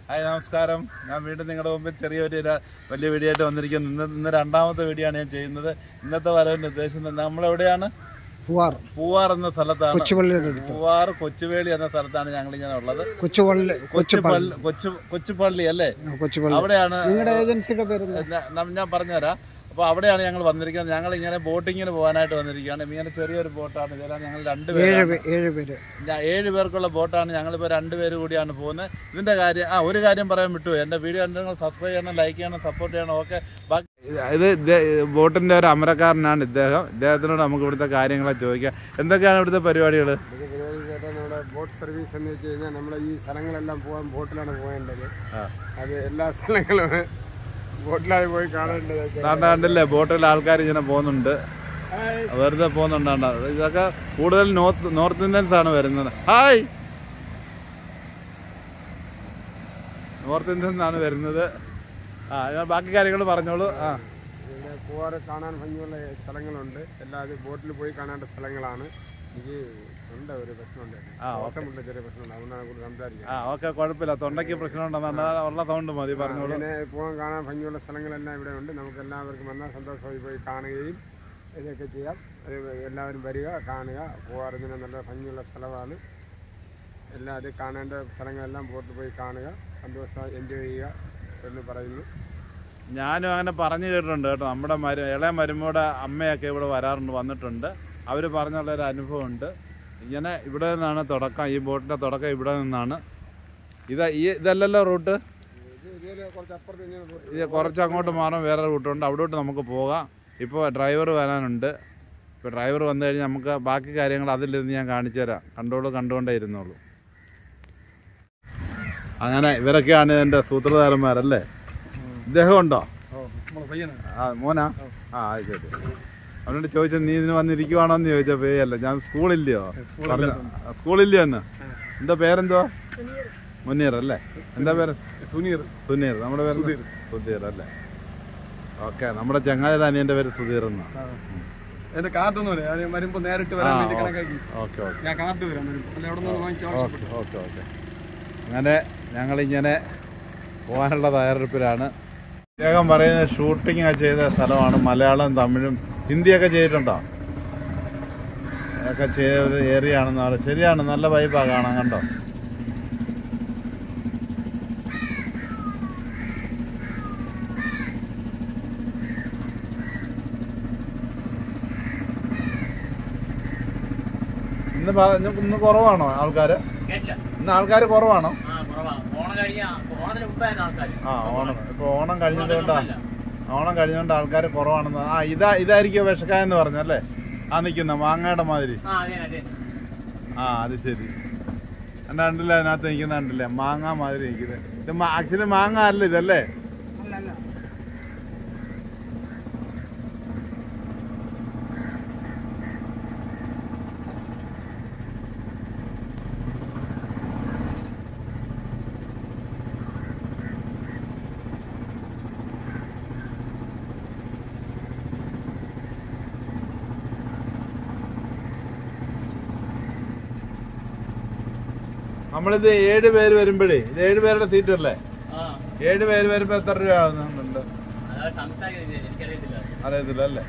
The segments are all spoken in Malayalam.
ഹായ് നമസ്കാരം ഞാൻ വീണ്ടും നിങ്ങളുടെ മുമ്പിൽ ചെറിയൊരു ര- വലിയ വീഡിയോ ആയിട്ട് വന്നിരിക്കുന്നു ഇന്ന് ഇന്ന് രണ്ടാമത്തെ വീഡിയോ ആണ് ഞാൻ ചെയ്യുന്നത് ഇന്നത്തെ വരവിൻ്റെ ഉദ്ദേശം നമ്മളെവിടെയാണ് പൂവാർ പൂവാർ എന്ന സ്ഥലത്താണ് കൊച്ചുപള്ളിയുടെ അടുത്ത് പൂവാർ കൊച്ചുവേളി എന്ന സ്ഥലത്താണ് ഞങ്ങൾ ഇങ്ങനെ ഉള്ളത് കൊച്ചുപള്ളി കൊച്ചുപള്ളി കൊച്ചു കൊച്ചുപള്ളി അല്ലേ കൊച്ചുപള്ളി അവിടെയാണ് നിങ്ങളുടെ ഏജൻസിയുടെ പേര് ഞാ- നം- ഞാൻ പറഞ്ഞുതരാം അപ്പോൾ അവിടെയാണ് ഞങ്ങൾ വന്നിരിക്കുന്നത് ഞങ്ങൾ ഇങ്ങനെ ബോട്ടിങ്ങിന് പോകാനായിട്ട് വന്നിരിക്കുകയാണ് ഇങ്ങനെ ചെറിയൊരു ബോട്ടാണ് ഇതെല്ലാം ഞങ്ങൾ രണ്ട് ഏഴ് പേരാണ് പേ- ഏഴ് പേര് ഞാൻ ഏഴ് പേർക്കുള്ള ബോട്ടാണ് ഞങ്ങളിപ്പോൾ രണ്ട് പേര് കൂടിയാണ് പോകുന്നത് ഇതിൻ്റെ കാര്യം ആ ഒരു കാര്യം പറയാൻ വിട്ടു എൻ്റെ വീഡിയോ കണ്ട് നിങ്ങൾ സബ്സ്ക്രൈബ് ചെയ്യണം ലൈക്ക് ചെയ്യണം സപ്പോർട്ട് ചെയ്യണം ഓക്കെ ഇത് ബോട്ടിൻ്റെ ഒരു അമരക്കാരനാണ് ഇദ്ദേഹം ഇദ്ദേഹത്തിനോട് നമുക്ക് ഇവിടുത്തെ കാര്യങ്ങളൊക്കെ ചോദിക്കാം എന്തൊക്കെയാണ് ഇവിടുത്തെ പരിപാടികൾ ഇത് പരിപാടി ചേട്ടാ നമ്മുടെ ബോട്ട് സർവീസ് എന്ന് വെച്ച് കഴിഞ്ഞാൽ നമ്മൾ ഈ സ്ഥലങ്ങളെല്ലാം പോകാൻ ബോട്ടിലാണ് പോകേണ്ടത് ആ. അത് എല്ലാ സ്ഥലങ്ങളും ബോട്ടിലാണ് പോയി കാണേണ്ടത് കണ്ടില്ലേ ബോട്ടിൽ ആൾക്കാർ ഇങ്ങനെ പോകുന്നുണ്ട് വെറുതെ പോകുന്നുണ്ടാണ്ട ഇതൊക്കെ കൂടുതൽ നോർത്ത് നോർത്ത് ഇന്ത്യൻസ് ആണ് വരുന്നത് ഹായ് നോർത്ത് ഇന്ത്യൻസ് ആണ് വരുന്നത് ആ ഞാൻ ബാക്കി കാര്യങ്ങൾ പറഞ്ഞോളൂ ആ ഇവിടെ പോവാറ് കാണാൻ ഭംഗിയുള്ള സ്ഥലങ്ങളുണ്ട് എല്ലാവരും ബോട്ടിൽ പോയി കാണേണ്ട സ്ഥലങ്ങളാണ് എനിക്ക് ഉണ്ട് ഒരു പ്രശ്നമുണ്ട് ആ, ശ്വാസമുള്ള ചെറിയ പ്രശ്നമുണ്ട് അതുകൊണ്ടാണ് കൂടുതൽ സംസാരിക്കുന്നത് ആ ഓക്കെ കുഴപ്പമില്ല തൊണ്ടയ്ക്ക് പ്രശ്നമുണ്ടെന്നാണ് ഉള്ള സൗണ്ട് മതി പറഞ്ഞോളൂ അങ്ങനെ പോകാൻ കാണാൻ ഭംഗിയുള്ള സ്ഥലങ്ങളെല്ലാം ഇവിടെ ഉണ്ട് നമുക്ക് എല്ലാവർക്കും വന്നാൽ സന്തോഷമായി പോയി കാണുകയും ഇതൊക്കെ ചെയ്യാം അത് എല്ലാവരും വരിക കാണുക പോകാറിന് നല്ല ഭംഗിയുള്ള സ്ഥലമാണ് എല്ലാവരും കാണേണ്ട സ്ഥലങ്ങളെല്ലാം ബോട്ടിൽ പോയി കാണുക സന്തോഷമായി എൻജോയ് ചെയ്യുക എന്ന് പറയുന്നു ഞാനും അങ്ങനെ പറഞ്ഞു കേട്ടിട്ടുണ്ട് കേട്ടോ നമ്മുടെ മരു ഇളയ മരുമയുടെ അമ്മയൊക്കെ ഇവിടെ വരാറുണ്ട് വന്നിട്ടുണ്ട് അവർ പറഞ്ഞുള്ളൊരു അനുഭവമുണ്ട് ഇങ്ങനെ ഇവിടെ നിന്നാണ് തുടക്കം ഈ ബോട്ടിൻ്റെ തുടക്കം ഇവിടെ നിന്നാണ് ഇത് ഈ ഇതല്ലല്ലോ റൂട്ട് ഇത് ഇതിൽ കുറച്ച് അപ്പുറത്ത് ഇങ്ങനെ ബോട്ട് ഇത് കുറച്ച് അങ്ങോട്ട് മാറാൻ വേറെ റൂട്ടുണ്ട് അവിടോട്ട് നമുക്ക് പോകാം ഇപ്പോൾ ഡ്രൈവർ വരാനുണ്ട് ഇപ്പോൾ ഡ്രൈവർ വന്നു കഴിഞ്ഞാൽ നമുക്ക് ബാക്കി കാര്യങ്ങൾ അതിലിരുന്ന് ഞാൻ കാണിച്ചു തരാം കണ്ടോളൂ കണ്ടുകൊണ്ടേ ഇരുന്നോളൂ അങ്ങനെ ഇവരൊക്കെയാണ് എൻ്റെ സൂത്രധാരന്മാരല്ലേ ഇദ്ദേഹം ഉണ്ടോ ആ മോനാ ആ അത് ശരി അവനോട് ചോദിച്ചു നീ ഇതിന് വന്നിരിക്കുവാണോ എന്ന് ചോദിച്ചപ്പോ "ഏയ് അല്ല ഞാൻ സ്കൂളില്ലയോ പറഞ്ഞു സ്കൂളില്ലയോ എന്ന് എന്താ പേരെന്തോ മുനീർ അല്ലേ എന്താ പേര് സുനീർ സുനീർ നമ്മുടെ പേര് സുധീർ അല്ലേ ഓക്കെ നമ്മുടെ ചങ്ങാതിയുടെ അനിയന്റെ പേര് സുധീർ എന്നാ എന്റെ കാർഡൊന്നുമില്ല ഞാൻ വരുമ്പോ നേരിട്ട് വരാൻ വേണ്ടി കണക്കാക്കി ഓക്കെ ഓക്കെ ഞാൻ കാർഡ് വരാൻ വരും അല്ല അവിടെ നിന്ന് വാങ്ങിച്ച ആവശ്യപ്പെട്ടു ഓക്കെ ഓക്കെ അങ്ങനെ ഞങ്ങളിങ്ങനെ പോകാനുള്ള തയ്യാറെടുപ്പിലാണ് അദ്ദേഹം പറയുന്നത് ഷൂട്ടിംഗ് ഒക്കെ ചെയ്ത സ്ഥലമാണ് മലയാളം തമിഴും ഹിന്ദിയൊക്കെ ചെയ്തിട്ടുണ്ടോ അതൊക്കെ ചെയ്ത ഒരു ഏരിയ ആണെന്ന് പറയും ശരിയാണ് നല്ല വൈബാ കാണാൻ കണ്ടോ ഇന്ന് പ- ഇന്ന് ഇന്ന് കുറവാണോ ആൾക്കാർ കേട്ടില്ല ഇന്ന് ആൾക്കാർ കുറവാണോ ആ കുറവാ ഓണം കഴിഞ്ഞ ഓണത്തിന് മുമ്പായിരുന്നു ആൾക്കാർ ആ ഓണം ഇപ്പൊ ഓണം കഴിഞ്ഞതുകൊണ്ടാ ഓണം കഴിഞ്ഞതുകൊണ്ട് ആൾക്കാർ കുറവാണെന്ന് ആ ഇതാ ഇതായിരിക്കും വിഷക്കായെന്ന് പറഞ്ഞല്ലേ ആ നിൽക്കുന്ന മാങ്ങയുടെ മാതിരി ആ അതെ അതെ ആ അത് ശരി എന്നെ കണ്ടില്ല അതിനകത്ത് നിൽക്കുന്ന കണ്ടില്ലേ മാങ്ങ മാതിരി നിൽക്കുന്നത് ഇത് ആക്ച്വലി മാങ്ങ അല്ല ഇതല്ലേ നമ്മളിത് ഏഴ് പേര് വരുമ്പോഴേ ഇത് ഏഴ് പേരുടെ സീറ്റ് അല്ലേ ആ ഏഴ് പേര് വരുമ്പോ എത്ര രൂപ ആവുന്നുണ്ട് അതായത് സംസാരിക്കുന്നത് എനിക്കറിയത്തില്ല അറിയത്തില്ല അല്ലേ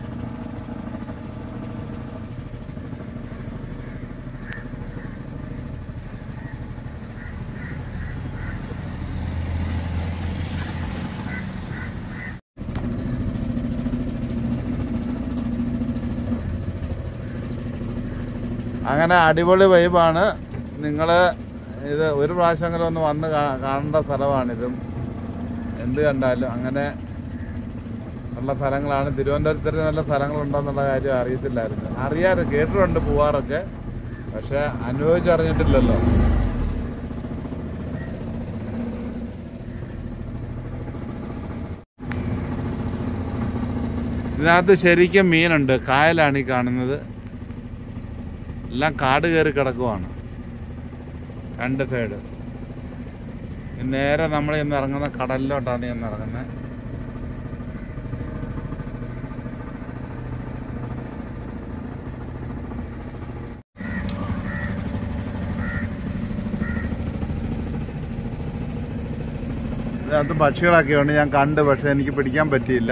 അങ്ങനെ അടിപൊളി വൈബാണ് നിങ്ങൾ ഇത് ഒരു പ്രാവശ്യമെങ്കിലും ഒന്ന് വന്ന് കാ- കാണേണ്ട സ്ഥലമാണിതും എന്ത് കണ്ടാലും അങ്ങനെ ഉള്ള സ്ഥലങ്ങളാണ് തിരുവനന്തപുരത്ത് നല്ല സ്ഥലങ്ങളുണ്ടെന്നുള്ള കാര്യം അറിയത്തില്ലായിരുന്നു അറിയാറ് കേട്ടിട്ടുണ്ട് പോവാറൊക്കെ പക്ഷെ അനുഭവിച്ചറിഞ്ഞിട്ടില്ലല്ലോ ഇതിനകത്ത് ശരിക്കും മീനുണ്ട് കായലാണ് ഈ കാണുന്നത് എല്ലാം കാട് കയറി കിടക്കുവാണ് രണ്ട് സൈഡ് നേരെ നമ്മൾ ഇന്ന് ഇറങ്ങുന്ന കടലിലോട്ടാണ് ഇന്ന് ഇറങ്ങുന്നത് ഇതിനകത്ത് പക്ഷികളൊക്കെ ഉണ്ട് ഞാൻ കണ്ട് പക്ഷെ എനിക്ക് പിടിക്കാൻ പറ്റിയില്ല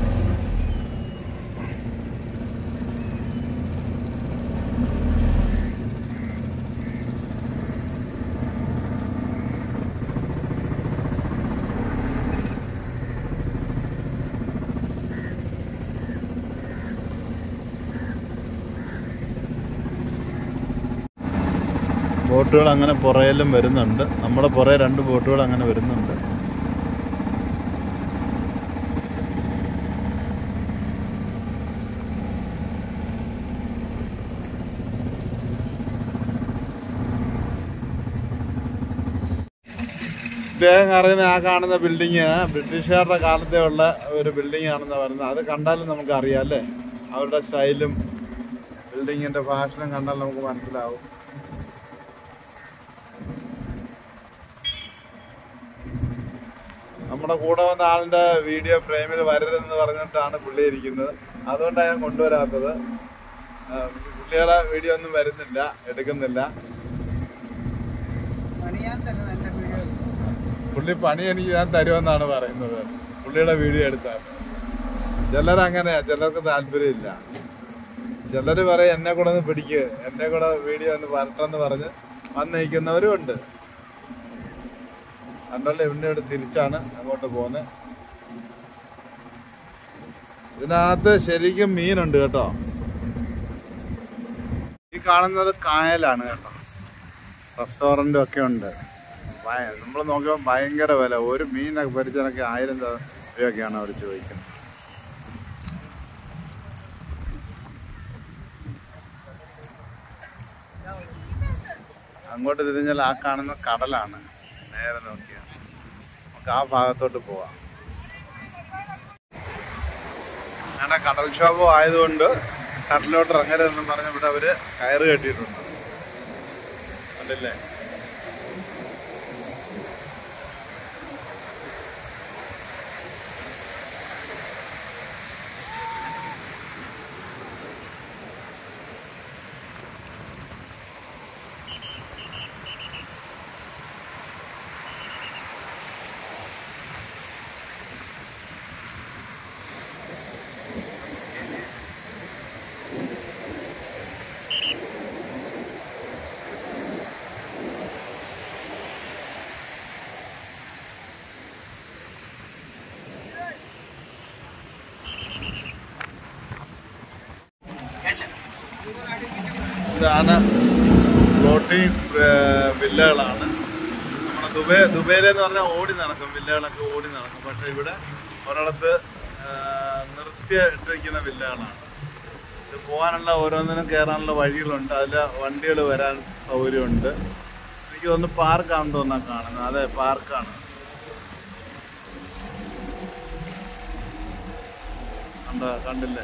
ബോട്ടുകൾ അങ്ങനെ പുറയിലും വരുന്നുണ്ട് നമ്മുടെ പുറകെ രണ്ട് ബോട്ടുകൾ അങ്ങനെ വരുന്നുണ്ട് ഇദ്ദേഹം അറിയുന്ന ആ കാണുന്ന ബിൽഡിങ് ബ്രിട്ടീഷുകാരുടെ കാലത്തെ ഉള്ള ഒരു ബിൽഡിംഗ് ആണെന്ന് പറയുന്നത് അത് കണ്ടാലും നമുക്ക് അറിയാം അല്ലേ അവരുടെ സ്റ്റൈലും ബിൽഡിങ്ങിന്റെ ഫാഷനും കണ്ടാൽ നമുക്ക് മനസ്സിലാവും നമ്മുടെ കൂടെ വന്ന ആളിന്റെ വീഡിയോ ഫ്രെയിമിൽ വരരുതെന്ന് പറഞ്ഞിട്ടാണ് പുള്ളി ഇരിക്കുന്നത് അതുകൊണ്ടാണ് ഞാൻ കൊണ്ടുവരാത്തത് ആ, പുള്ളിയുടെ വീഡിയോ ഒന്നും വരുന്നില്ല എടുക്കുന്നില്ല പുള്ളി പണി എനിക്ക് ഞാൻ തരുമെന്നാണ് പറയുന്നത് പുള്ളിയുടെ വീഡിയോ എടുത്താൽ ചിലരങ്ങനെയാ ചിലർക്ക് താല്പര്യമില്ല ചിലർ പറയും എന്നെ കൂടെ ഒന്ന് പിടിക്ക് എന്നെ കൂടെ വീഡിയോ ഒന്ന് വരട്ടെന്ന് പറഞ്ഞ് വന്നിരിക്കുന്നവരും ഉണ്ട് കണ്ടല്ലോ ഇവന്റെ ഇവിടെ തിരിച്ചാണ് അങ്ങോട്ട് പോകുന്നത് ഇതിനകത്ത് ശരിക്കും മീനുണ്ട് കേട്ടോ ഈ കാണുന്നത് കായലാണ് കേട്ടോ റെസ്റ്റോറൻറ്റും ഒക്കെ ഉണ്ട് നമ്മൾ നോക്കിയപ്പോൾ ഭയങ്കര വില ഒരു മീനൊക്കെ പരിച്ചനൊക്കെ ആയിരം ത- രൂപയൊക്കെയാണ് അവർ ചോദിക്കുന്നത് അങ്ങോട്ട് തിരിഞ്ഞാൽ ആ കാണുന്ന കടലാണ് നേരെ നോക്കിയാൽ നമുക്ക് ആ ഭാഗത്തോട്ട് പോവാം അങ്ങനെ കടൽക്ഷോഭം ആയതുകൊണ്ട് കടലിലോട്ട് ഇറങ്ങരുതെന്ന് പറഞ്ഞ് ഇവിടെ അവര് കയറ് കെട്ടിയിട്ടുണ്ട് കണ്ടില്ലേ ഇതാണ് ഫ്ലോട്ടിംഗ് വില്ലകളാണ് നമ്മുടെ ദുബൈ ദുബൈയിലെന്ന് പറഞ്ഞാൽ ഓടി നടക്കും വില്ലകളൊക്കെ ഓടി നടക്കും പക്ഷെ ഇവിടെ ഒരിടത്ത് ആ, നിർത്തി ഇട്ടിരിക്കുന്ന വില്ലകളാണ് ഇത് പോകാനുള്ള ഓരോന്നിനും കയറാനുള്ള വഴികളുണ്ട് അതിൽ വണ്ടികൾ വരാൻ സൗകര്യമുണ്ട് എനിക്ക് തോന്നുന്നു പാർക്കാണെന്ന് തോന്നാൻ കാണുന്നത് അതെ പാർക്കാണ് കണ്ടോ കണ്ടില്ലേ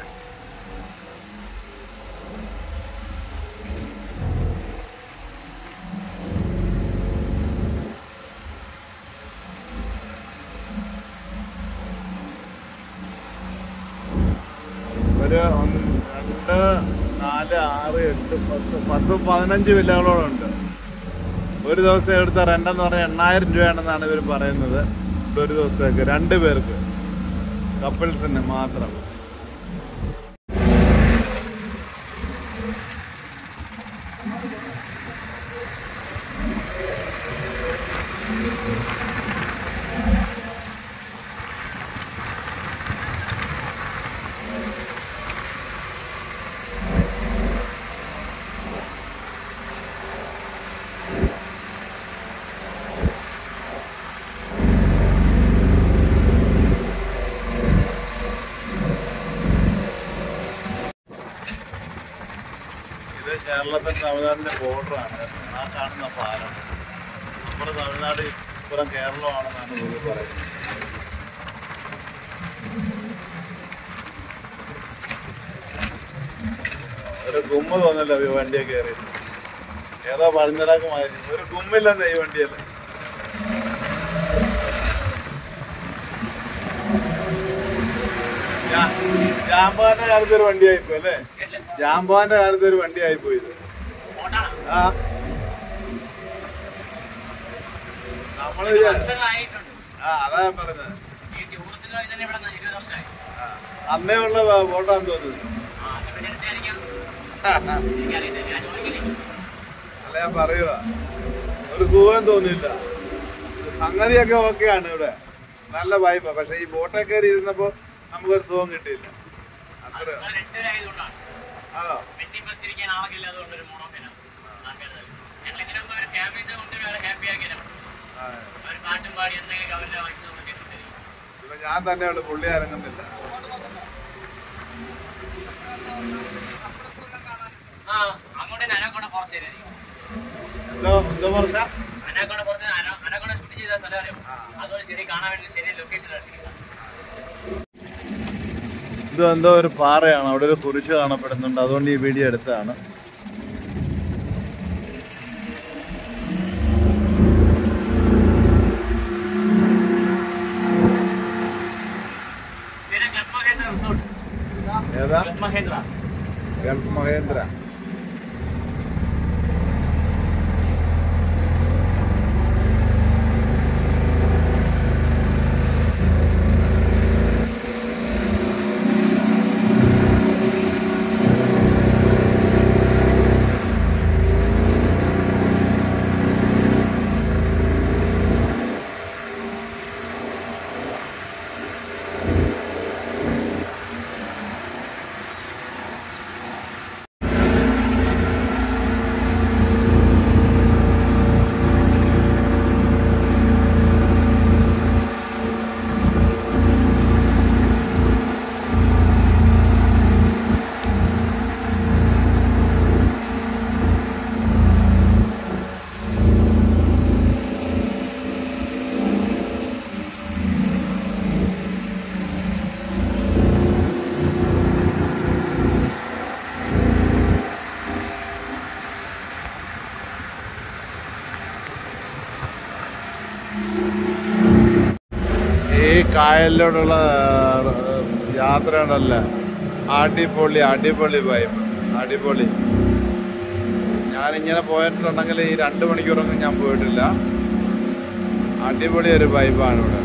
ഒരു ഒന്ന്, രണ്ട് നാല് ആറ് എട്ട് പത്ത് പത്ത് പതിനഞ്ച് വില്ലകളോടുണ്ട് ഒരു ദിവസം എടുത്ത റെന്റ് എന്ന് പറഞ്ഞാൽ എണ്ണായിരം രൂപയാണെന്നാണ് ഇവർ പറയുന്നത് ഒരു ദിവസത്തേക്ക് രണ്ട് പേർക്ക് കപ്പിൾസിന് മാത്രം ഇത് കേരളത്തിൽ തമിഴ്നാടിന്റെ ബോർഡറാണ് ആ കാണുന്ന പാലം നമ്മുടെ തമിഴ്നാട് ഇപ്പുറം കേരളമാണെന്നാണ് പുള്ളി പറയുന്നത് ഒരു ഗുമ്മ തോന്നല്ലോ ഈ വണ്ടിയെ കയറി ഏതോ പഴഞ്ഞിടാക്കുമായിരുന്നു ഒരു ഗുമ്മില്ലെന്ന് ഈ വണ്ടിയല്ലേ ജാ- ജാമ്പാന്റെ കാലത്ത് ഒരു വണ്ടി ആയിപ്പോ അല്ലേ ജാമ്പാന്റെ കാലത്ത് ഒരു വണ്ടി ആയിപ്പോയി ഇത് ആ നമ്മള് വിചാരിച്ചു- വർഷങ്ങളായിട്ടുണ്ട് ആ അതാ ഞാൻ പറഞ്ഞത് ഈ ടൂറിസ്റ്റിന് പോയി തന്നെ ഇവിടെ നിന്ന് ഇരുപത് വർഷമായി ആ. അന്നേ ഉള്ള വോട്ടാന്ന് തോന്നുന്നു ആ അതിനെ ആയിരിക്കാം എനിക്കറിയത്തില്ല ഞാൻ ചോദിക്കില്ല അല്ല ഞാൻ പറയുക ഒരു സുഖം തോന്നിയില്ല സംഗതിയൊക്കെ ഓക്കെയാണ് ഇവിടെ നല്ല വൈബ പക്ഷെ ഈ ബോട്ടെ കയറി ഇരുന്നപ്പോ നമുക്കൊരു സുഖം കിട്ടിയില്ല അത്ര നിങ്ങൾ രണ്ടുപേരായതുകൊണ്ടാണ് അതോ വെറ്റി ബസ്സിരിക്കാൻ ആളൊക്കെ ഇല്ലാത്തതുകൊണ്ട് ഒരു മോണോഫിനാണ് ഞങ്ങളിങ്ങനെ ഒരു ഫാമിലീസ് കൊണ്ട് വേറെ ഹാപ്പി ആക്കിയാണ് ആ. ഒരു പാട്ടും പാടി എന്തെങ്കിലും അവരുടെ വയസ്സൊക്കെ കേട്ടിട്ടില്ല ഇപ്പൊ ഞാൻ തന്നെയുള്ളു പുള്ളി ഇറങ്ങുന്നില്ല ആ അങ്ങോട്ട് അനാക്കോടെ ഫോറസ്റ്റ് ഏരിയ എന്തോ എന്തോ പറഞ്ഞ അനാക്കോടെ ഫോറസ്റ്റ് അനാക്കോടെ ഷൂട്ട് ചെയ്ത സ്ഥലം അറിയാം അതുകൊണ്ട് ശരി കാണാൻ വേണ്ടി ശരി ലൊക്കേഷൻ ഇത് എന്തോ ഒരു പാറയാണ് അവിടെ ഒരു കുരിശ് കാണപ്പെടുന്നുണ്ട് അതുകൊണ്ട് ഈ വീഡിയോ എടുത്തതാണ് പിന്നെ ക്ലബ് മഹേന്ദ്ര റിസോർട്ട് ഏതാ ക്ലബ് മഹേന്ദ്ര ഗൾഫ് മഹേന്ദ്ര ഈ കായലിലോട്ടുള്ള യാത്ര ഉണ്ടല്ലോ അടിപൊളി അടിപൊളി വൈബ് അടിപൊളി ഞാനിങ്ങനെ പോയിട്ടുണ്ടെങ്കിൽ ഈ രണ്ട് മണിക്കൂറൊന്നും ഞാൻ പോയിട്ടില്ല അടിപൊളി ഒരു വൈബാണ് ഇവിടെ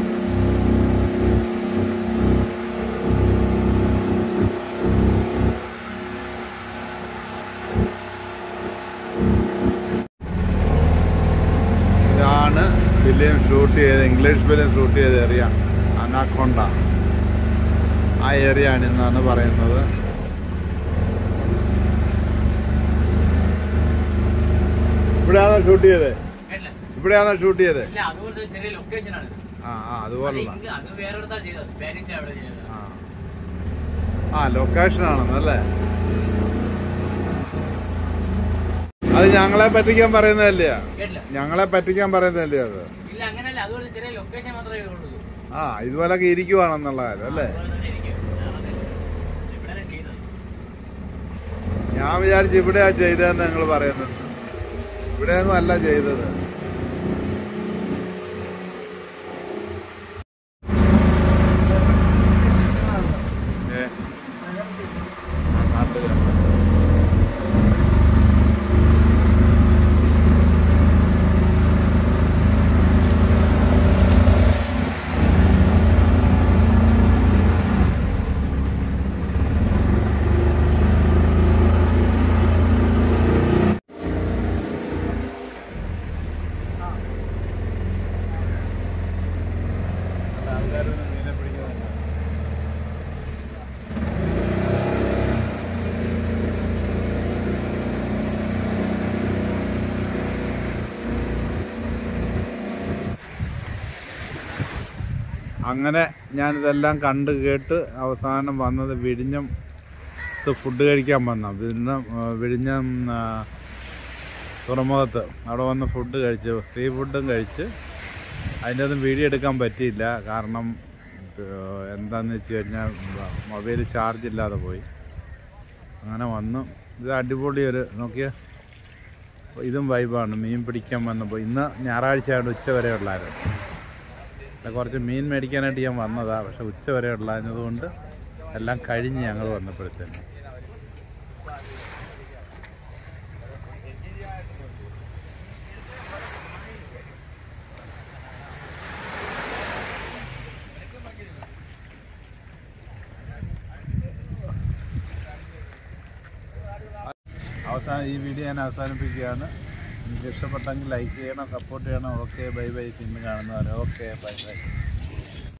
ഇതാണ് ഫിലിം ഷൂട്ട് ചെയ്ത് ഇംഗ്ലീഷ് ഫിലിം ഷൂട്ട് ചെയ്ത ഏരിയ അനാക്കൊണ്ട ആ ഏരിയ ആണ് എന്നാണ് പറയുന്നത് ഇവിടെയാണോ ഷൂട്ട് ചെയ്തത് കേട്ടില്ല ഇവിടെയാണോ ഷൂട്ട് ചെയ്തത് ഇല്ല അതുപോലത്തെ ഒരു ചെറിയ ലൊക്കേഷൻ ആണ് ആ ആ അതുപോലുള്ള അത് അത് വേറെ അടുത്താണ് ചെയ്തത് പാരീസിൽ അവിടെ ചെയ്തത് ആ ആ ലൊക്കേഷൻ ആണെന്നല്ലേ അത് ഞങ്ങളെ പറ്റിക്കാൻ പറയുന്നതല്ലേ കേട്ടില്ല ഞങ്ങളെ പറ്റിക്കാൻ പറയുന്നതല്ലേ അത് ഇല്ല അങ്ങനെയല്ല അതുപോലെ ചെറിയ ലൊക്കേഷൻ മാത്രമേ ഉള്ളൂ ആ ഇതുപോലൊക്കെ ഇരിക്കുവാണെന്നുള്ള കാര്യം അല്ലേ അതുപോലെ തന്നെ ഇരിക്കും അതെ. ഇവിടെയാണ് ചെയ്തത് ഞാൻ വിചാരിച്ചു ഇവിടെയാ ചെയ്തതെന്ന് നിങ്ങൾ പറയുന്നത് ഇവിടെയൊന്നും അല്ല ചെയ്തത് ഏ. ആ, നാട്ടില്. അങ്ങനെ ഞാനിതെല്ലാം കണ്ട് കേട്ട് അവസാനം വന്നത് വിഴിഞ്ഞം ഫുഡ് കഴിക്കാൻ വന്ന വിഴിഞ്ഞം ആ, വിഴിഞ്ഞം ആ, തുറമുഖത്ത് അവിടെ വന്ന് ഫുഡ് കഴിച്ച് സീ ഫുഡും കഴിച്ച് അതിൻ്റെ ഒന്നും വീഡിയോ എടുക്കാൻ പറ്റിയില്ല കാരണം ഏർ, എന്താന്ന് വെച്ച് കഴിഞ്ഞാൽ മൊബൈൽ ചാർജ് ഇല്ലാതെ പോയി അങ്ങനെ വന്നു ഇത് അടിപൊളി ഒരു നോക്കിയ ഇതും വൈബാണ് മീൻ പിടിക്കാൻ വന്നപ്പോൾ ഇന്ന് ഞായറാഴ്ച ആയതുകൊണ്ട് ഉച്ച വരെ ഉള്ളായിരുന്നു ഇവിടെ കുറച്ച് മീൻ മേടിക്കാനായിട്ട് ഞാൻ വന്നതാ പക്ഷെ ഉച്ച വരെ ഉള്ളതുകൊണ്ട് എല്ലാം കഴിഞ്ഞ് ഞങ്ങൾ വന്നപ്പോഴത്തേന് അവസാനം ഈ വീഡിയോ ഞാൻ അവസാനിപ്പിക്കുകയാണ് നിങ്ങൾക്ക് ഇഷ്ടപ്പെട്ടെങ്കിൽ ലൈക്ക് ചെയ്യണം സപ്പോർട്ട് ചെയ്യണം ഓക്കെ ബൈ ബൈ പിന്നെ കാണുന്നവരെ ഓക്കെ ബൈ ബൈ